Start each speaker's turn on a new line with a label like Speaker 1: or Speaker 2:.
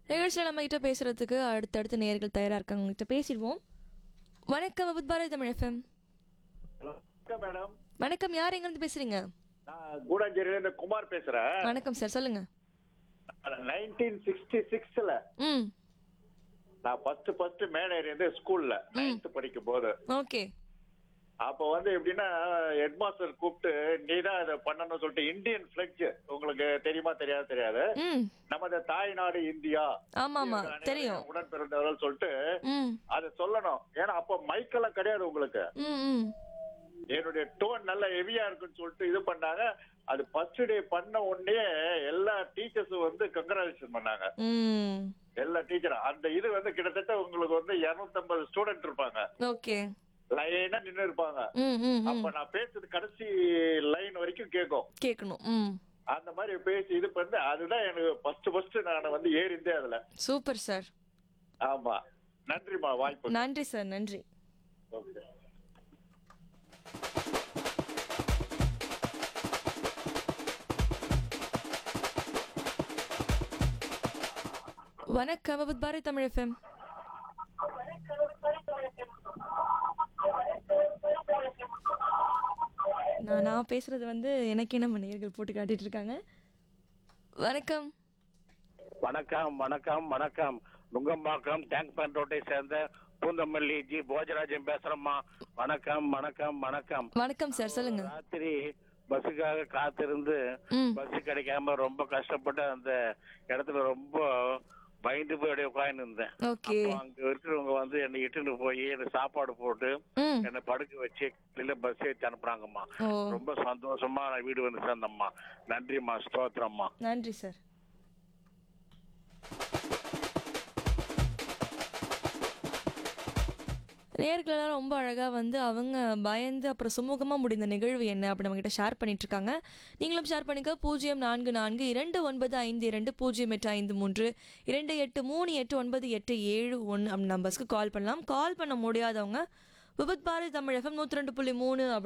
Speaker 1: நிகழ்ச்சியில் நம்ம கிட்ட பேசுறதுக்கு அடுத்தடுத்து நேர்கள் தயாரா இருக்காங்க உங்ககிட்ட பேசிடுவோம் வணக்கம் வித் பாரதி தமிழ் எஃப்எம்
Speaker 2: வணக்கம் மேடம்
Speaker 1: வணக்கம் யார் எங்கேருந்து பேசுறீங்க
Speaker 2: நான் கூடாஞ்சேரியில இருந்து குமார் பேசுறேன்
Speaker 1: வணக்கம் சார் சொல்லுங்க
Speaker 2: நைன்டீன் சிக்ஸ்டி சிக்ஸ்ல
Speaker 1: ம்
Speaker 2: நான் ஃபர்ஸ்ட் ஃபர்ஸ்ட் மேனேஜர் இருந்து ஸ்கூல்ல நைன்த் படிக்கும் போது
Speaker 1: ஓகே
Speaker 2: அப்ப வந்து எப்படின்னா ஹெட் மாஸ்டர் கூப்பிட்டு நீ தான் இதை பண்ணணும்னு சொல்லிட்டு இந்தியன் ஃபிளெக்ஸ் உங்களுக்கு தெரியுமா தெரியாது தெரியாது
Speaker 1: ம்
Speaker 2: நமது தாய்நாடு இந்தியா
Speaker 1: ஆமா ஆமா தெரியும்
Speaker 2: உடன் பிறந்தவர்கள் சொல்லிட்டு
Speaker 1: ம்
Speaker 2: அதை சொல்லணும் ஏன்னா அப்ப மைக்கெல்லாம் கிடையாது உங்களுக்கு
Speaker 1: ம் ம்
Speaker 2: என்னுடைய டோன் நல்ல ஹெவியா இருக்குன்னு சொல்லிட்டு இது பண்ணாங்க அது ஃபர்ஸ்ட் டே பண்ண உடனே எல்லா டீச்சர்ஸும் வந்து கங்க்ராச்சுலேஷன் பண்ணாங்க
Speaker 1: ம்
Speaker 2: எல்லா டீச்சரும் அந்த இது வந்து கிட்டத்தட்ட உங்களுக்கு வந்து 250 ஸ்டூடெண்ட் இருப்பாங்க
Speaker 1: ஓகே
Speaker 2: லைனா நின்னு இருப்பாங்க
Speaker 1: ம் ம் ம்
Speaker 2: அப்ப நான் பேசுறது கடைசி லைன் வரைக்கும் கேட்கும்
Speaker 1: கேட்கணும் ம்
Speaker 2: அந்த மாதிரி பேசி இது பண்ணி அதுதான் எனக்கு ஃபர்ஸ்ட் ஃபர்ஸ்ட் நான் வந்து ஏறிந்தேன் அதுல
Speaker 1: சூப்பர் சார்
Speaker 2: ஆமா நன்றிமா வாய்ப்பு
Speaker 1: நன்றி சார் நன்றி
Speaker 2: ஓகே
Speaker 1: வணக்கம் வித் பாரதி தமிழ் எஃப்எம் நான் நான் பேசுறது வந்து எனக்கே நம்ம நேர்கள் போட்டு காட்டிட்டு இருக்காங்க வணக்கம்
Speaker 3: வணக்கம் வணக்கம் வணக்கம் நுங்கம்பாக்கம் டேங்க் பேண்ட் ரோட்டை சேர்ந்த பூந்தமல்லி ஜி போஜராஜன் பேசுறேம்மா வணக்கம் வணக்கம் வணக்கம்
Speaker 1: வணக்கம் சார் சொல்லுங்க
Speaker 3: ராத்திரி பஸ்ஸுக்காக காத்திருந்து
Speaker 1: ம்
Speaker 3: பஸ் கிடைக்காம ரொம்ப கஷ்டப்பட்டு அந்த இடத்துல ரொம்ப பயந்து போய் அப்படியே உட்கார்ந்து இருந்தேன்
Speaker 1: ஓகே
Speaker 3: அப்போ அங்க இருக்கிறவங்க வந்து என்னை இட்டுன்னு போய் எனக்கு சாப்பாடு போட்டு
Speaker 1: ம்
Speaker 3: என்னை படுக்க வச்சு இல்ல பஸ் ஏற்றி அனுப்புறாங்கம்மா
Speaker 1: ஓ
Speaker 3: ரொம்ப சந்தோஷமா நான் வீடு வந்து சேர்ந்தம்மா நன்றிம்மா ஸ்தோத்திரம்மா
Speaker 1: நன்றி சார் நேர்களெல்லாம் ரொம்ப அழகாக வந்து அவங்க பயந்து அப்புறம் சுமூகமாக முடிந்த நிகழ்வு என்ன அப்படி நம்மகிட்ட ஷேர் பண்ணிட்டு இருக்காங்க நீங்களும் ஷேர் பண்ணிக்க பூஜ்ஜியம் நான்கு நான்கு இரண்டு ஒன்பது ஐந்து இரண்டு பூஜ்ஜியம் எட்டு ஐந்து மூன்று இரண்டு எட்டு மூணு எட்டு ஒன்பது எட்டு ஏழு ஒன்று அப்படி நம்பர்ஸ்க்கு கால் பண்ணலாம் கால் பண்ண முடியாதவங்க விபத் பாரதி தமிழகம் நூற்றி ரெண்டு புள்ளி மூணு அப்படி